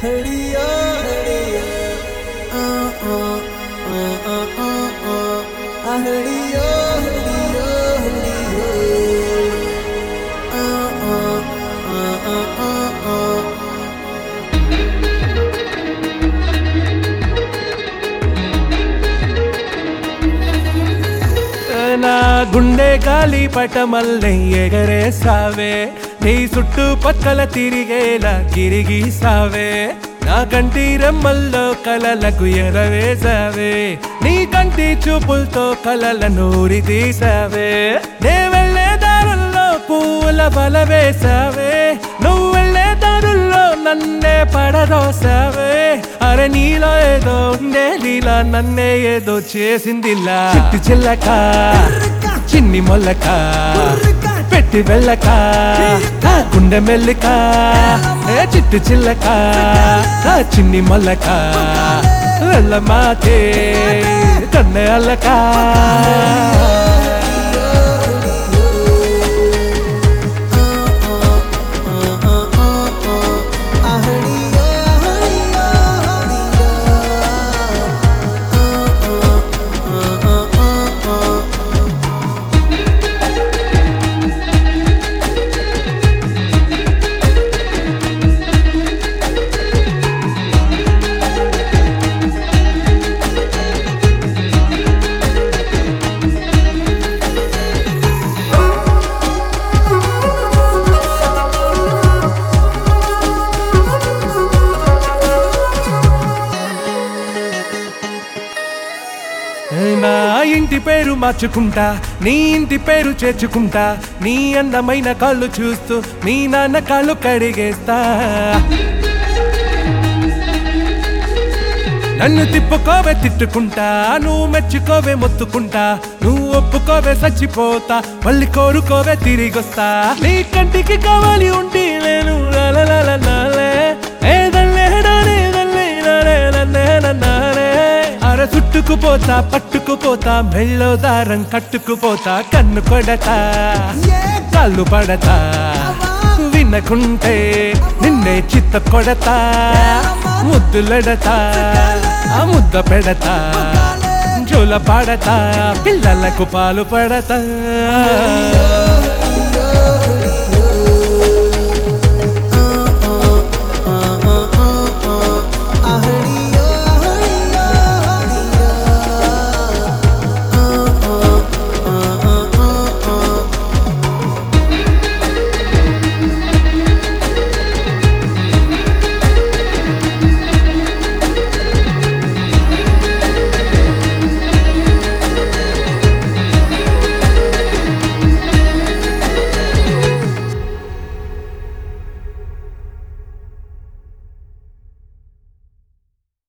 హడియా హడియా ఆ ఆ ఆ ఆ ఆ ఆ ఆ హడియా హడియా హడియా ఆ ఆ ఆ ఆ ఆ ఆ నా గుండె గాలి పటమల్లే ఎగరేసావే నీ చుట్టూ పక్కల తిరిగేలా తిరిగిసావే నా కంటి రెమ్మల్లో కలలకు ఎరవేసావే నీ కంటి చూపులతో కలల నూరి తీసావే నే వెళ్ళే దారుల్లో పూల బల వేసావే నువ్వు వెళ్ళే దారుల్లో నన్నే పడదోసావే అరే నీలో ఏదో ఉండే నీలా నన్నే ఏదో చేసిందిలా చిట్టి చిల్లక చిన్ని మొల్లక పెట్టి వెళ్ళక నా గుండె మెల్లిక ఏ చిట్టి చిల్లక నా చిన్ని మొల్లక వెళ్ళ మాతే కన్నె అల్లక నా ఇంటి పేరు మార్చుకుంటా నీ ఇంటి పేరు చేర్చుకుంటా నీ అందమైన కాళ్ళు చూస్తూ మీ నాన్న కాళ్ళు కడిగేస్తా నన్ను తిప్పుకోవే తిట్టుకుంటా నువ్వు మెచ్చుకోవే మొత్తుకుంటా నువ్వు ఒప్పుకోవే చచ్చిపోతా మళ్ళీ కోరుకోవే తిరిగొస్తా నీ కంటికి కావాలి ఉంటే నేను లాలలాలనాలే. ఏ దల్లే నానే దల్లే నానే నన్నే నన్నానే. అర చుట్టుకుపోతా పట్టుకుపోతా మెళ్ళో దారం కట్టుకుపోతా కన్ను కొడతా కాళ్ళు పడతా వినకుంటే నిన్నే చిత్త కొడతా ముద్దులడతా ఆ ముద్ద పెడతా జోల పాడతా పిల్లలకు పాలు పడతా